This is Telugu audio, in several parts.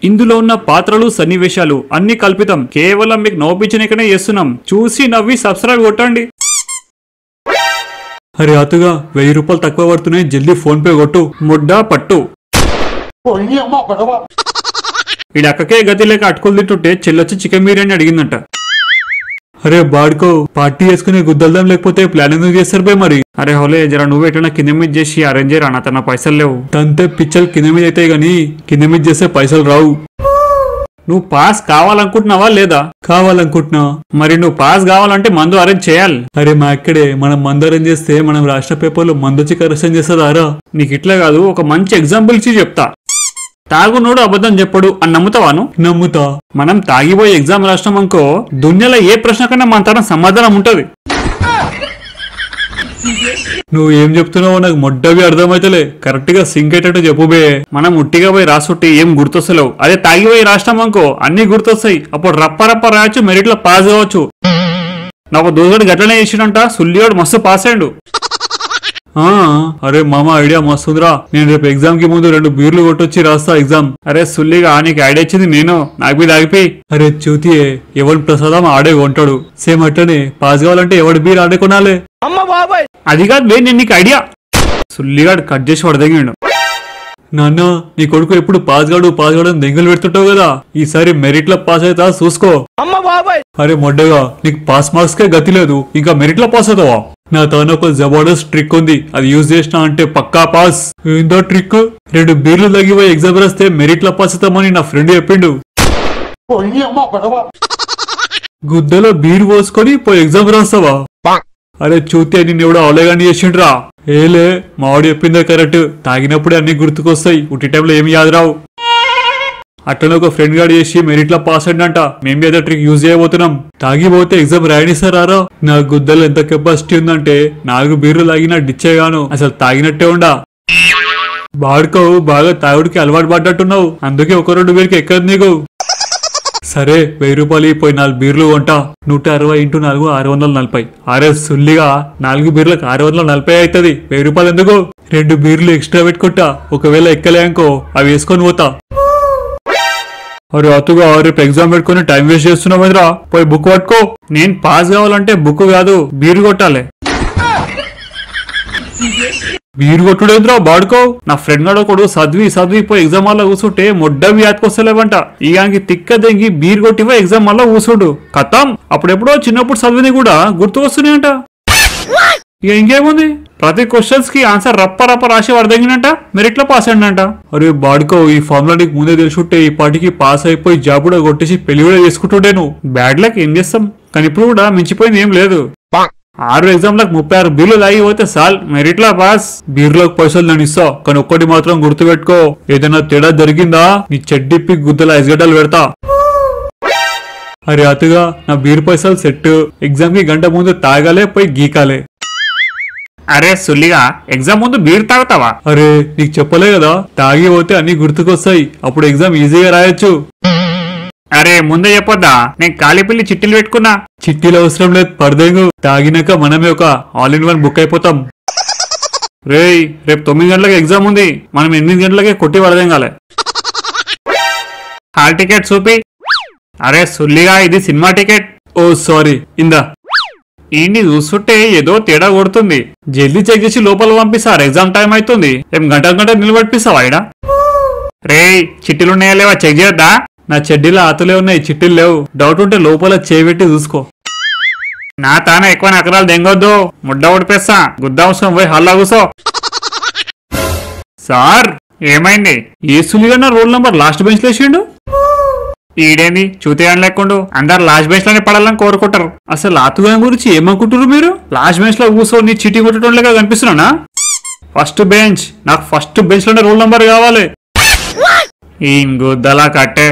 ఇందులో ఉన్న పాత్రలు సన్నివేశాలు అన్ని కల్పితం కేవలం మీకు నవ్వించనికనే చేస్తున్నాం చూసి నవ్వి సబ్స్క్రైబ్ కొట్టండి అరే అతుగా వెయ్యి రూపాయలు తక్కువ పడుతున్నాయి జల్దీ ఫోన్ పే కొట్టు ముడ్డా పట్టు ఈడ అక్కకే గతి లేక అటుకులు తింటుంటే చెల్లొచ్చి చికెన్ బిర్యానీ అడిగిందంట అరే బాడుకో పార్టీ చేసుకుని గుద్దల్దాం లేకపోతే ప్లాన్ ఎందుకు చేస్తారు బే మరి అరే హోలే జర నువ్వు ఎట్లా కింద మీద చేసి అరేంజ్ చేయరా నా తన పైసలు లేవు తంతే పిచ్చలు కింద మీద అయితే గాని కింద మీద చేస్తే పైసలు రావు నువ్వు పాస్ కావాలనుకుంటున్నావా లేదా కావాలనుకుంటున్నా మరి నువ్వు పాస్ కావాలంటే మందు అరేంజ్ చేయాలి అరే మా ఇక్కడే మనం మందు అరేంజ్ చేస్తే మనం రాష్ట్ర పేపర్లో మందు వచ్చి కరెక్షన్ చేస్తుందారా నీకు ఇట్లా కాదు ఒక మంచి ఎగ్జాంపుల్ ఇచ్చి చెప్తా తాగునోడు అబద్ధం చెప్పడు అని నమ్ముతావాను నమ్ముతా మనం తాగిపోయి ఎగ్జామ్ రాసినాం అనుకో దునియాలో ఏ ప్రశ్న కన్నా మన తన సమాధానం ఉంటది నువ్వు ఏం చెప్తున్నావో నాకు మొడ్డవి అర్థమైతలే కరెక్ట్ గా సింక్ అయ్యేటట్టు చెప్పుబే మనం ఉట్టిగా పోయి రాసుట్టి ఏం గుర్తొస్తలేవు అదే తాగిపోయి రాసినాం అనుకో అన్ని గుర్తొస్తాయి అప్పుడు రప్ప రప్ప రాయొచ్చు మెరిట్ లో పాస్ కావచ్చు నాకు దోసడు గట్లనే చేసినంట సుల్లియోడు మస్తు పాస్ అయ్యండు ఆ, అరే మామ ఐడియా మస్తుందిరా నేను రేపు ఎగ్జామ్ కి ముందు రెండు బీర్లు కొట్టొచ్చి రాస్తా ఎగ్జామ్ అరే సుల్లిగా నీకు ఐడియా ఇచ్చింది నేను నాకు మీద ఆగిపోయి అరే చూతియే ఎవరి ప్రసాదం ఆడే కొంటాడు సేమ్ అట్లనే పాస్ కావాలంటే ఎవడి బీర్ ఆడే కొనాలి అది కాదు బే నేను నీకు ఐడియా సుల్లిగాడు కట్ చేసి పడదగిండు నాన్న నీ కొడుకు ఎప్పుడు పాస్ గాడు పాస్ గాడు అని దెంగలు పెడుతుంటావు కదా ఈసారి మెరిట్ లో పాస్ అవుతా చూసుకో అరే మొడ్డగా నీకు పాస్ మార్క్స్ కే గతి లేదు ఇంకా మెరిట్ లో పాస్ అవుతావా నా తన ఒక జబర్దస్త్ ట్రిక్ ఉంది అది యూజ్ చేసినా అంటే పక్కా పాస్ ఏందో ట్రిక్ రెండు బీర్లు తగ్గిపోయి ఎగ్జామ్ రాస్తే మెరిట్ లో పాస్ అవుతామని నా ఫ్రెండ్ చెప్పిండు గుద్దలో బీర్ పోసుకొని పోయి ఎగ్జామ్ రాస్తావా అరే చూతే నిన్ను ఎవడో అవలేగాని చేసిండ్రా ఏలే మావాడు చెప్పిందే కరెక్ట్ తాగినప్పుడే అన్ని గుర్తుకొస్తాయి ఉట్టి టైంలో ఏమి యాద రావు అట్లనే ఒక ఫ్రెండ్ గాడు చేసి మెరిట్ లో పాస్ అయిందంట మేము ఏదో ట్రిక్ యూజ్ చేయబోతున్నాం తాగిపోతే ఎగ్జామ్ రాయనిస్తారా నా గుద్దలు ఎంత కెపాసిటీ ఉందంటే నాలుగు బీర్లు తాగినా డిచ్చేగాను అసలు తాగినట్టే ఉండా బాడుకోవు బాగా తాగుడికి అలవాటు పడ్డట్టున్నావు అందుకే ఒక రెండు బీర్కి ఎక్కదు నీకు సరే వెయ్యి రూపాయలు పోయి నాలుగు బీర్లు కొంటా నూట అరవై ఇంటూ నాలుగు ఆరు వందల నలభై ఆరే సుల్లిగా నాలుగు బీర్లకు ఆరు వందల నలభై అవుతుంది వెయ్యి రూపాయలు ఎందుకు రెండు బీర్లు ఎక్స్ట్రా పెట్టుకుంటా ఒకవేళ ఎక్కలేనుకో అవి వేసుకొని పోతా అరే అతుగా రేపు ఎగ్జామ్ పెట్టుకుని టైం వేస్ట్ చేస్తున్నావు కదరా పోయి బుక్ పట్టుకో నేను పాస్ కావాలంటే బుక్ కాదు బీరు కొట్టాలి బీరు కొట్టుడేంద్రా బాడుకో నా ఫ్రెండ్ గాడు ఒకడు చదివి చదివి పోయి ఎగ్జామ్ వల్ల కూర్చుంటే మొడ్డవి యాదకొస్తలేవంట ఇయానికి తిక్క దెంగి బీరు కొట్టివో ఎగ్జామ్ వల్ల కూర్చుండు కథం అప్పుడెప్పుడో చిన్నప్పుడు చదివిని కూడా గుర్తు వస్తున్నాయంట ఇక ఇంకేముంది ప్రతి క్వశ్చన్స్ కి ఆన్సర్ రప్ప రప్ప రాసి వరదగినంట మెరిట్ లో పాస్ అయిందంట అరే బాడుకో ఈ ఫార్ములా నీకు ముందే తెలుసుంటే ఈ పాటికి పాస్ అయిపోయి జాబ్ కూడా కొట్టేసి పెళ్లి కూడా చేసుకుంటుంటే నువ్వు బ్యాడ్ లక్ ఏం చేస్తాం కానీ ఇప్పుడు కూడా మించిపోయింది ఏం లేదు ఆరు ఎగ్జామ్లకు ముప్పై ఆరు బీర్లు తాగి పోతే సాల్ మెరిట్ లో పాస్ బీర్లోకి పైసలు నేను ఇస్తా కానీ ఒక్కటి మాత్రం గుర్తుపెట్టుకో ఏదైనా తేడా జరిగిందా నీ చెడ్డిప్పి గుద్దల ఐస్గడ్డలు పెడతా అరే అతుగా నా బీర్ పైసలు సెట్ ఎగ్జామ్ కి గంట ముందు తాగాలే పోయి గీకాలే అరే సుల్లిగా ఎగ్జామ్ ముందు బీర్ తాగుతావా అరే నీకు చెప్పలే కదా తాగి పోతే అన్ని గుర్తుకొస్తాయి అప్పుడు ఎగ్జామ్ ఈజీగా రాయొచ్చు అరే ముందే చెప్పొద్దా నేను కాలిపిల్లి చిట్టీలు పెట్టుకున్నా చిట్టీలు అవసరం లేదు పర్దేంగు తాగినాక మనమే ఒక ఆల్ ఇన్ వన్ బుక్ అయిపోతాం రేయ్ రేపు తొమ్మిది గంటలకు ఎగ్జామ్ ఉంది మనం ఎనిమిది గంటలకే కొట్టి పడదేంగాలే హాల్ టికెట్ చూపి అరే సుల్లిగా ఇది సినిమా టికెట్ ఓ సారీ ఇందా ఈయన్ని చూస్తుంటే ఏదో తేడా కొడుతుంది జల్దీ చెక్ చేసి లోపల పంపిస్తారు ఎగ్జామ్ టైం అవుతుంది ఏం గంట గంట నిలబడిపిస్తావా ఆయన రే చిట్టీలు ఉన్నాయా లేవా చెక్ చేయొద్దా నా చెడ్డీలో ఆతులే ఉన్నాయి చిట్టీలు లేవు డౌట్ ఉంటే లోపల చేపెట్టి చూసుకో నా తాన ఎక్కువ నకరాలు దెంగొద్దు ముడ్డ ఓడిపేస్తా గుద్దాంశం పోయి హల్లా కూసో సార్ ఏమైంది ఏ సులిగన్న రోల్ నంబర్ లాస్ట్ బెంచ్ లేచిండు ఈడేంది చూతేయని లేకుండా అందరు లాస్ట్ బెంచ్ లోనే పడాలని కోరుకుంటారు అసలు ఆతుగా గురించి ఏమనుకుంటారు మీరు లాస్ట్ బెంచ్ లో కూర్చొని చీటీ కొట్టడం లేక కనిపిస్తున్నానా ఫస్ట్ బెంచ్ నాకు ఫస్ట్ బెంచ్ లోనే రోల్ నంబర్ కావాలి ఏం గుద్దలా కట్టే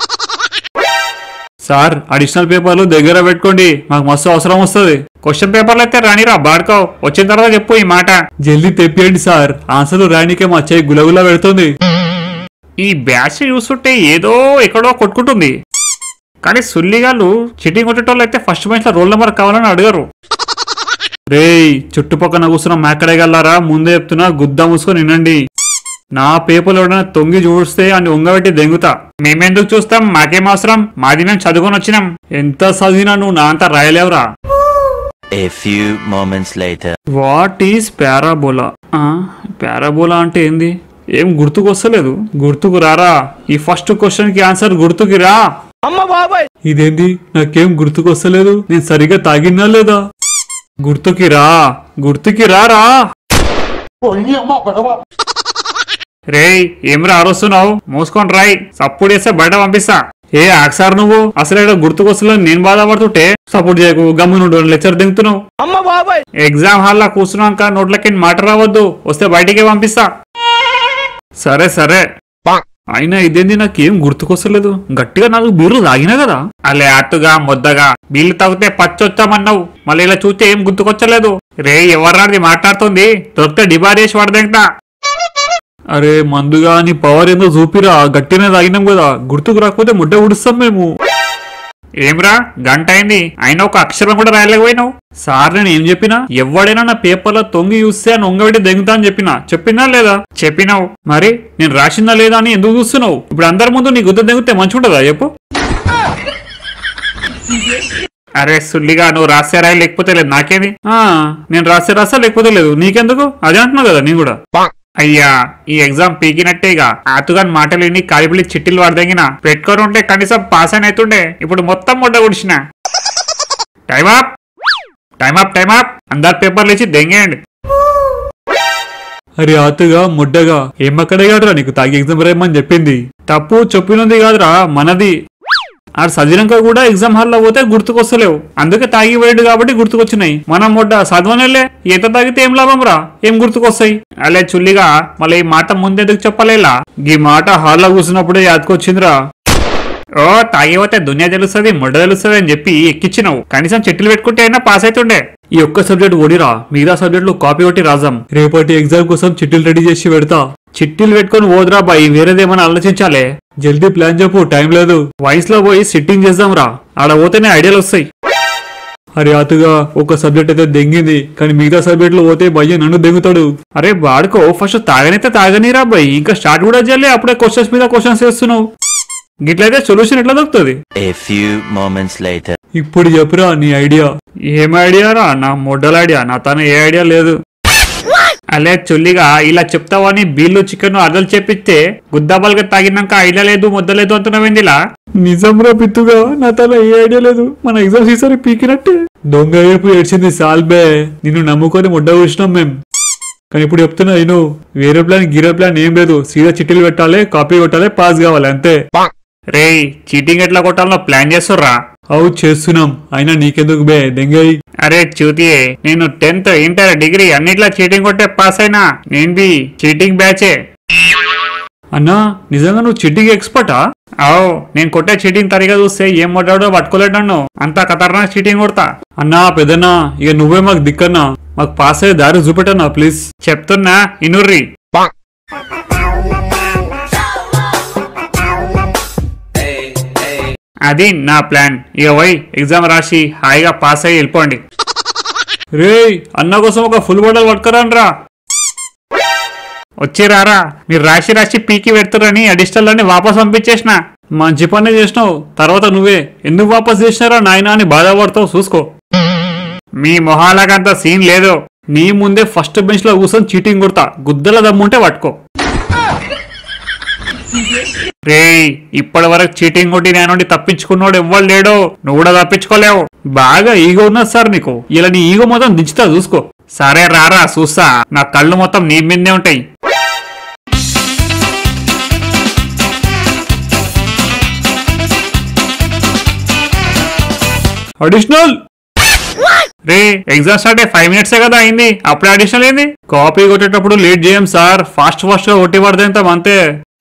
సార్ అడిషనల్ పేపర్లు దగ్గర పెట్టుకోండి మాకు మస్తు అవసరం వస్తుంది క్వశ్చన్ పేపర్లు అయితే రానిరా బాడుకో వచ్చిన తర్వాత చెప్పు ఈ మాట జల్దీ తెప్పియండి సార్ ఆన్సర్లు రానికే మా చేయి గులగులా పెడుతుంది ఈ బ్యాచ్ చూస్తుంటే ఏదో ఎక్కడో కొట్టుకుంటుంది కానీ సుల్లిగాళ్ళు చిటింగ్ కొట్టేటోళ్ళు అయితే ఫస్ట్ బెంచ్ లో రోల్ నెంబర్ కావాలని అడగరు రేయ్ చుట్టుపక్కన కూర్చున్న మేకడేగల్లారా ముందే చెప్తున్నా గుద్దా మూసుకొని వినండి నా పేపర్లో ఎవడైనా తొంగి చూస్తే అని ఉంగబెట్టి దెంగుతా మేమెందుకు చూస్తాం మాకేం అవసరం మాది మేము చదువుకొని వచ్చినాం ఎంత చదివినా నువ్వు నా అంతా రాయలేవురా A few moments later. What is parabola parabola అంటే ఏంది ఏం గుర్తుకొస్తలేదు గుర్తుకు రారా ఈ ఫస్ట్ క్వశ్చన్ కి ఆన్సర్ గుర్తుకి రా ఇదేంది నాకేం గుర్తుకొస్తలేదు నేను సరిగా తాగినా లేదా గుర్తుకి రా గుర్తుకి రారా రేయ్ ఏమిరా అరుస్తున్నావు మూసుకొని రాయ్ సప్పుడు చేస్తే బయట పంపిస్తా ఏ ఆక్సార్ నువ్వు అసలు ఏదో గుర్తుకొస్తలేదు నేను బాధపడుతుంటే సపోర్ట్ చేయకు గమ్మునుండు లెక్చర్ దింగుతున్నావు ఎగ్జామ్ హాల్లో కూర్చున్నాక నోట్లకి మాట రావద్దు వస్తే బయటికి పంపిస్తా సరే సరే అయినా ఇదేంది నాకేం గుర్తుకొస్తలేదు గట్టిగా నాకు బీర్లు తాగినా కదా అలే అట్టుగా మొద్దగా బీర్లు తాగితే పచ్చొచ్చామన్నావు మళ్ళీ ఇలా చూస్తే ఏం గుర్తుకొచ్చలేదు రే ఎవర్రాది మాట్లాడుతుంది దొరికితే డిబార్ చేసి పడదేంటా అరే మందుగా నీ పవర్ ఏందో చూపిరా గట్టినే తాగినాం కదా గుర్తుకు రాకపోతే ముడ్డ ఉడుస్తాం మేము ఏమ్రా గంట అయింది అయినా ఒక అక్షరం కూడా రాయలేకపోయినావు సార్ నేను ఏం చెప్పినా ఎవడైనా నా పేపర్లో తొంగి చూస్తే అని ఒంగబెట్టి దెంగుతా అని చెప్పినా చెప్పినా లేదా చెప్పినావు మరి నేను రాసిందా లేదా అని ఎందుకు చూస్తున్నావు ఇప్పుడు అందరి ముందు నీ గుద్ద దెంగితే మంచిగుంటదా చెప్పు అరే సుల్లిగా నువ్వు రాసే రాయి లేకపోతే లేదు నాకేది ఆ, నేను రాసే రాసా లేకపోతే లేదు నీకెందుకు అదే అంటున్నావు కదా నేను కూడా అయ్యా ఈ ఎగ్జామ్ పీకినట్టేగా ఆతుగాని మాటలు విని కాలిపిలి చిట్టిలు వాడదగిన పెట్టుకొని ఉంటే కనీసం పాస్ అని అవుతుండే ఇప్పుడు మొత్తం ముడ్డ గుడిచిన time up time up time up అందరు పేపర్లు ఇచ్చి దెంగేయండి అరే ఆతుగా ముడ్డగా ఏమక్కడే కాదురా నీకు తాగి ఎగ్జామ్ రాయమని చెప్పింది తప్పు చెప్పినది కాదురా మనది ఆడు చదివినాక కూడా ఎగ్జామ్ హాల్లో పోతే గుర్తుకొస్తలేవు అందుకే తాగి పోయాడు కాబట్టి గుర్తుకొచ్చినాయి మనం మొడ్డ చదవనలే ఎంత తాగితే ఏం లాభం రా ఏం గుర్తుకొస్తాయి అలే చుల్లిగా మళ్ళీ ఈ మాట ముందెందుకు చెప్పలేలా ఈ మాట హాల్లో కూర్చున్నప్పుడే యాదకొచ్చిందిరా ఓ తాగిపోతే దునియా తెలుస్తుంది ముడ్డ తెలుస్తుంది అని చెప్పి ఎక్కిచ్చినావు కనీసం చెట్లు పెట్టుకుంటే అయినా పాస్ అవుతుండే ఈ ఒక్క సబ్జెక్ట్ ఓడిరా మిగతా సబ్జెక్టులు కాపీ కొట్టి రాజాం రేపటి ఎగ్జామ్ కోసం చిట్టీలు రెడీ చేసి పెడతా చిట్టీలు పెట్టుకొని పోదురా బాయ్ వేరేదేమన్నా ఆలోచించాలే జల్దీ ప్లాన్ చెప్పు టైం లేదు వాయిస్ లో పోయి సిట్టింగ్ చేద్దాం రా ఆడ పోతేనే ఐడియాలు వస్తాయి అరే అతుగా ఒక సబ్జెక్ట్ అయితే దెంగింది కానీ మిగతా సబ్జెక్టులు పోతే భయ్య నన్ను దెంగుతాడు అరే వాడుకో ఫస్ట్ తాగనైతే తాగనిరా భయ్ ఇంకా స్టార్ట్ కూడా చేయాలి అప్పుడే క్వశ్చన్స్ మీద క్వశ్చన్స్ వేస్తున్నావు గిట్లయితే సొల్యూషన్ ఎట్లా దొరుకుతుంది A few moments later. ఇప్పుడు చెప్పురా నీ ఐడియా ఏం ఐడియా రా నా మొడ్డల ఐడియా నా తన ఏ ఐడియా లేదు అలే చుల్లిగా ఇలా చెప్తావని బీళ్ళు చికెన్ అదలు చెప్పిస్తే గుద్దాబాలుగా తాగినాక ఐడియా లేదు ముద్ద లేదు అంటున్నావేంది ఇలా నిజం రా పిత్తుగా నా తల ఏ ఐడియా లేదు మన ఎగ్జామ్స్ ఈసారి పీకినట్టే దొంగ వైపు ఏడ్చింది సాల్బే నిన్ను నమ్ముకొని ముడ్డ కూర్చున్నాం మేం కానీ ఇప్పుడు చెప్తున్నా నేను వేరే ప్లాన్ గిరే ప్లాన్ ఏం లేదు సీదా చిట్టీలు పెట్టాలి కాపీ కొట్టాలి పాస్ కావాలి అంతే రే చీటింగ్ ఎట్లా కొట్టాలో ప్లాన్ చేస్తుర్రా అవు చేస్తున్నాం అయినా నీకెందుకు బే దెంగయ్ అరే చూతియే నేను టెన్త్ ఇంటర్ డిగ్రీ అన్నిట్లా చీటింగ్ కొట్టే పాస్ అయినా నేను బి చీటింగ్ బ్యాచే అన్నా నిజంగా నువ్వు చీటింగ్ ఎక్స్పర్టా అవు నేను కొట్టే చీటింగ్ తరిగా చూస్తే ఏం కొట్టాడో పట్టుకోలేడు నన్ను అంతా ఖతర్నాక్ చీటింగ్ కొడతా అన్నా పెద్దన్నా ఇక నువ్వే మాకు దిక్కన్నా మాకు పాస్ అయ్యే దారి చూపెట్టన్నా ప్లీజ్ చెప్తున్నా ఇనుర్రి అది నా ప్లాన్ ఇక పోయి ఎగ్జామ్ రాసి హాయిగా పాస్ అయ్యి వెళ్ళిపోండి రే అన్న కోసం ఒక ఫుల్ బాటిల్ పట్టుకురాన్రా వచ్చి రారా మీరు రాసి రాసి పీకి పెడతారని అడిషనల్ అని వాపస్ పంపించేసిన మంచి పని చేసినావు తర్వాత నువ్వే ఎందుకు వాపస్ చేసినారా నాయనా అని బాధపడతావు చూసుకో మీ మొహాలకంత సీన్ లేదు నీ ముందే ఫస్ట్ బెంచ్ లో కూర్చొని చీటింగ్ కొడతా గుద్దల దమ్ముంటే పట్టుకో రేయ్ ఇప్పటి వరకు చీటింగ్ కొట్టి నేను నుండి తప్పించుకున్నాడు ఎవ్వరు లేడో నువ్వు కూడా తప్పించుకోలేవు బాగా ఈగో ఉన్నది సార్ నీకు ఇలా నీ ఈగో మొత్తం దించుతా చూసుకో సరే రారా చూస్తా నా కళ్ళు మొత్తం నీ మీదే ఉంటాయి అడిషనల్ రే ఎగ్జామ్ స్టార్ట్ అయ్యి ఫైవ్ మినిట్సే కదా అయింది అప్పుడే అడిషనల్ ఏంది కాపీ కొట్టేటప్పుడు లేట్ చేయం సార్ ఫాస్ట్ ఫాస్ట్ గా కొట్టి పడతాం అంతే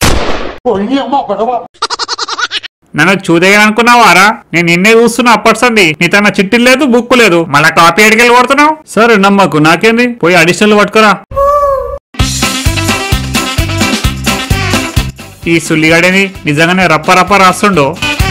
నన్ను చూదేగా అనుకున్నావారా నేను నిన్నే చూస్తున్నా అప్పట్సంది నీ తన చిట్టి లేదు బుక్ లేదు మళ్ళా కాపీ అడిగెళ్ళి కొడుతున్నావు సరే నమ్మకు నాకేంది పోయి అడిషనల్ పట్టుకురా ఈ సుల్లిగాడేని నిజంగానే రప్ప రప్ప రాస్తుండో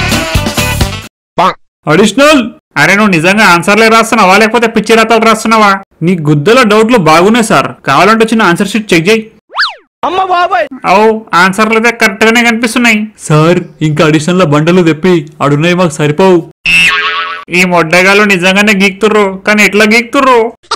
అడిషనల్ అరే నువ్వు నిజంగా ఆన్సర్లే రాస్తున్నావా లేకపోతే పిచ్చి రతాలు రాస్తున్నావా నీ గుద్దల డౌట్లు బాగున్నాయి సార్ కావాలంటే వచ్చిన ఆన్సర్ షీట్ చెక్ చేయి అవు ఆన్సర్లు అయితే కరెక్ట్ గానే కనిపిస్తున్నాయి సార్ ఇంకా అడిషనల్ బండలు తెప్పి అడున్నాయి మాకు సరిపోవు ఈ మొడ్డగాళ్ళు నిజంగానే గీక్తుర్రు కానీ ఎట్లా గీక్తుర్రు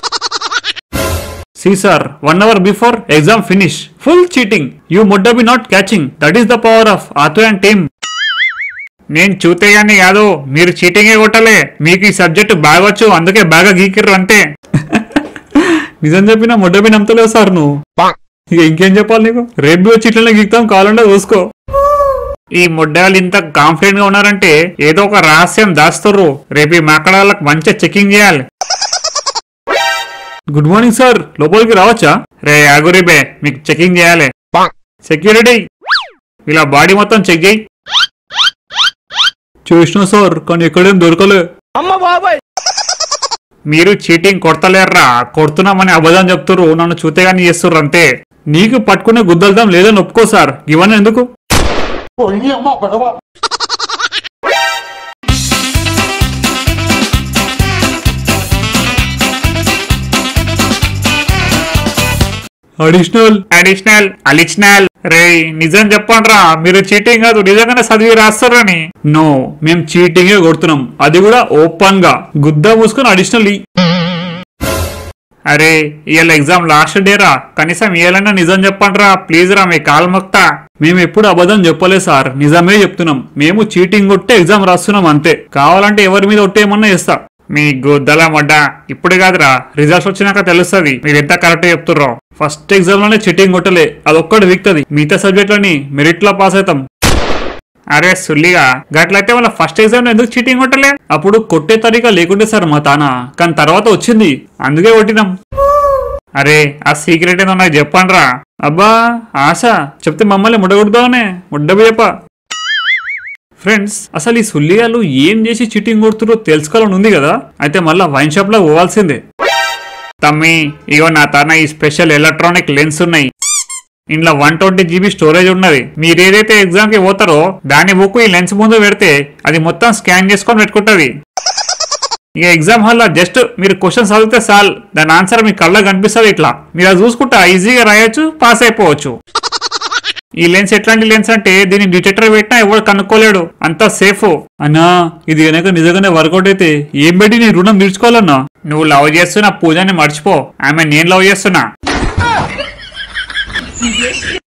see sir one hour before exam finish full cheating you మొడ్డ be not catching that is the power of ఆతో అండ్ టీమ్ నేను చూతే గాని కాదు మీరు చీటింగే కొట్టలే మీకు ఈ సబ్జెక్ట్ బాగొచ్చు అందుకే బాగా గీకిర్రు అంతే నిజం చెప్పినా మొడ్డబి నమ్మతలేవు సార్ నువ్వు ఇక ఇంకేం చెప్పాలి నీకు రేపు వచ్చి ఇట్లనే గీక్తాం కావాలంటే చూసుకో ఈ ముడ్డాలు ఇంత కాన్ఫిడెంట్ గా ఉన్నారంటే ఏదో ఒక రహస్యం దాస్తుర్రు రేపు ఈ మాకడాలకు మంచిగా చెకింగ్ చేయాలి గుడ్ మార్నింగ్ సార్ లోపలికి రావచ్చా రే ఆగురిబే మీకు చెకింగ్ చేయాలి సెక్యూరిటీ ఇలా బాడీ మొత్తం చెక్ చేయి చూసిన సార్ కానీ ఎక్కడేం దొరకలే మీరు చీటింగ్ కొడతలేర్రా కొడుతున్నామని అబద్ధం చెప్తుర్రు నన్ను చూతే గానీ చేస్తుర్రు అంతే నీకు పట్టుకునే గుద్దల్దాం లేదని ఒప్పుకో సార్ ఇవన్నీ ఎందుకు అడిషనల్ అడిషనల్ అడిషనల్ రే నిజం చెప్పండ్రా మీరు చీటింగ్ కాదు నిజంగానే చదివి రాస్తారని నో మేము చీటింగే కొడుతున్నాం అది కూడా ఓపెన్ గా గుద్ద మూసుకొని అడిషనల్ అరే ఇవాళ ఎగ్జామ్ లాస్ట్ డే రా కనీసం ఇవాళైనా నిజం చెప్పండ్రా ప్లీజ్ రా మీ కాలు మొక్తా మేము ఎప్పుడు అబద్ధం చెప్పలే సార్ నిజమే చెప్తున్నాం మేము చీటింగ్ కొట్టే ఎగ్జామ్ రాస్తున్నాం అంతే కావాలంటే ఎవరి మీద ఒట్టేయమన్నా ఇస్తా మీ గుద్దల మొడ్డ ఇప్పుడు కాదురా రిజల్ట్స్ వచ్చినాక తెలుస్తుంది మీరు ఎంత కరెక్ట్ చెప్తుర్రో ఫస్ట్ ఎగ్జామ్ లోనే చీటింగ్ కొట్టలే అదొక్కటి దిక్తది మిగతా సబ్జెక్టులని మెరిట్ లో పాస్ అవుతాం అరే సుల్లిగా గట్లయితే వాళ్ళ ఫస్ట్ ఎగ్జామ్ ఎందుకు చీటింగ్ కొట్టలే అప్పుడు కొట్టే తరీకా లేకుంటే సార్ మా తాన కానీ తర్వాత వచ్చింది అందుకే కొట్టినాం అరే ఆ సీక్రెట్ ఏదో నాకు చెప్పండ్రా అబ్బా ఆశ చెప్తే మమ్మల్ని ముడగొడదామనే ముడ్డబేప ఫ్రెండ్స్ అసలు ఈ సుల్లిగాలు ఏం చేసి చీటింగ్ కొడుతురో తెలుసుకోవాలని ఉంది కదా అయితే మళ్ళా వైన్ షాప్ లో పోవాల్సిందే తమ్మి ఇగో నా తన ఈ స్పెషల్ ఎలక్ట్రానిక్ లెన్స్ ఉన్నాయి ఇంట్లో వన్ ట్వంటీ జీబీ స్టోరేజ్ ఉన్నది మీరు ఏదైతే ఎగ్జామ్ కి పోతారో దాని బుక్ ఈ లెన్స్ ముందు పెడితే అది మొత్తం స్కాన్ చేసుకొని పెట్టుకుంటది ఇక ఎగ్జామ్ హాల్ లో జస్ట్ మీరు క్వశ్చన్స్ చదివితే చాలు దాని ఆన్సర్ మీ కళ్ళ కనిపిస్తుంది ఇట్లా మీరు అది చూసుకుంటా ఈజీగా రాయొచ్చు పాస్ అయిపోవచ్చు ఈ లెన్స్ ఎట్లాంటి లెన్స్ అంటే దీన్ని డిటెక్టర్ పెట్టినా ఎవరు కనుక్కోలేడు అంతా సేఫ్ అన్నా ఇది కనుక నిజంగానే వర్కౌట్ అయితే ఏం పెట్టి నీ రుణం తీర్చుకోవాలన్నా నువ్వు లవ్ చేస్తున్న పూజని మర్చిపో ఆమె నేను లవ్ చేస్తున్నా